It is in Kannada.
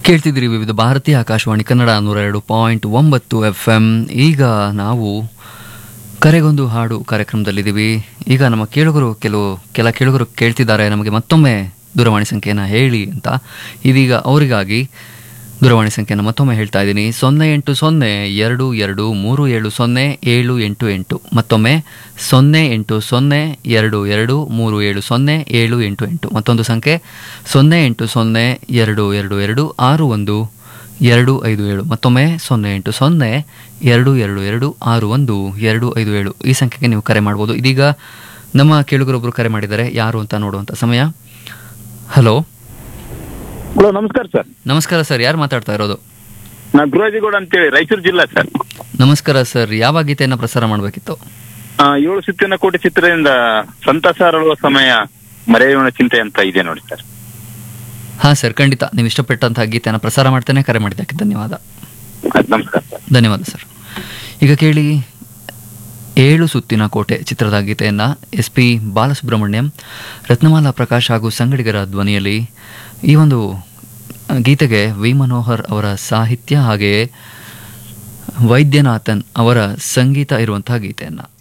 ಕೇಳ್ತಿದ್ದೀರಿ ವಿವಿಧ ಭಾರತೀಯ ಆಕಾಶವಾಣಿ ಕನ್ನಡ ನೂರ ಎರಡು ಪಾಯಿಂಟ್ ಒಂಬತ್ತು ಎಫ್ ಎಂ ಈಗ ನಾವು ಕರೆಗೊಂದು ಹಾಡು ಕಾರ್ಯಕ್ರಮದಲ್ಲಿದ್ದೀವಿ ಈಗ ನಮ್ಮ ಕೇಳುಗರು ಕೆಲವು ಕೆಲ ಕೇಳುಗರು ಕೇಳ್ತಿದ್ದಾರೆ ನಮಗೆ ಮತ್ತೊಮ್ಮೆ ದೂರವಾಣಿ ಸಂಖ್ಯೆಯನ್ನು ಹೇಳಿ ಅಂತ ಇದೀಗ ಅವರಿಗಾಗಿ ದೂರವಾಣಿ ಸಂಖ್ಯೆಯನ್ನು ಮತ್ತೊಮ್ಮೆ ಹೇಳ್ತಾ ಇದ್ದೀನಿ ಸೊನ್ನೆ ಎಂಟು ಸೊನ್ನೆ ಎರಡು ಎರಡು ಮೂರು ಏಳು ಸೊನ್ನೆ ಏಳು ಎಂಟು ಎಂಟು ಮತ್ತೊಮ್ಮೆ ಸೊನ್ನೆ ಎಂಟು ಸೊನ್ನೆ ಎರಡು ಎರಡು ಮೂರು ಏಳು ಸೊನ್ನೆ ಏಳು ಎಂಟು ಎಂಟು ಮತ್ತೊಂದು ಸಂಖ್ಯೆ ಸೊನ್ನೆ ಎಂಟು ಸೊನ್ನೆ ಎರಡು ಎರಡು ಎರಡು ಆರು ಒಂದು ಎರಡು ಐದು ಏಳು ಮತ್ತೊಮ್ಮೆ ಸೊನ್ನೆ ಎಂಟು ಸೊನ್ನೆ ಎರಡು ಎರಡು ಎರಡು ಆರು ಒಂದು ಎರಡು ಐದು ಏಳು ಈ ಸಂಖ್ಯೆಗೆ ನೀವು ಕರೆ ಮಾಡ್ಬೋದು ಇದೀಗ ನಮ್ಮ ಕೇಳುಗರೊಬ್ಬರು ಕರೆ ಮಾಡಿದ್ದಾರೆ ಯಾರು ಅಂತ ನೋಡುವಂಥ ಸಮಯ ಹಲೋ ಹಲೋ ನಮಸ್ಕಾರ ಸರ್ ನಮಸ್ಕಾರ ಸರ್ ಯಾರು ಮಾತಾಡ್ತಾ ಇರೋದು ನಾನು ಗುರುರಾಜಿಗೌಡ ಅಂತೇಳಿ ರಾಯಚೂರು ಜಿಲ್ಲಾ ಸರ್ ನಮಸ್ಕಾರ ಸರ್ ಯಾವ ಗೀತೆಯನ್ನು ಪ್ರಸಾರ ಮಾಡಬೇಕಿತ್ತು ಆ, ಏಳು ಸುತ್ತಿನ ಕೋಟಿ ಚಿತ್ರದಿಂದ ಸಂತಸ ಅರಳುವ ಸಮಯ ಮರೆಯೋಣ ಚಿಂತೆ ಅಂತ ಇದೆ ನೋಡಿ ಸರ್ ಹಾಂ ಸರ್ ಖಂಡಿತ ನೀವು ಇಷ್ಟಪಟ್ಟಂತಹ ಗೀತೆಯನ್ನು ಪ್ರಸಾರ ಮಾಡ್ತೇನೆ ಕರೆ ಮಾಡಿದ್ದಕ್ಕೆ ಧನ್ಯವಾದ ಆಯ್ತು, ನಮಸ್ಕಾರ ಸರ್ ಧನ್ಯವಾದ ಸರ್ ಈಗ ಕೇಳಿ ಏಳು ಸುತ್ತಿನ ಕೋಟೆ ಚಿತ್ರದ ಗೀತೆಯನ್ನು ಎಸ್ ಪಿ ಬಾಲಸುಬ್ರಹ್ಮಣ್ಯಂ ರತ್ನಮಾಲಾ ಪ್ರಕಾಶ್ ಹಾಗೂ ಸಂಗಡಿಗರ ಧ್ವನಿಯಲ್ಲಿ ಈ ಒಂದು ಗೀತೆಗೆ ವಿ ಮನೋಹರ್ ಅವರ ಸಾಹಿತ್ಯ ಹಾಗೆಯೇ ವೈದ್ಯನಾಥನ್ ಅವರ ಸಂಗೀತ ಇರುವಂತಹ ಗೀತೆಯನ್ನು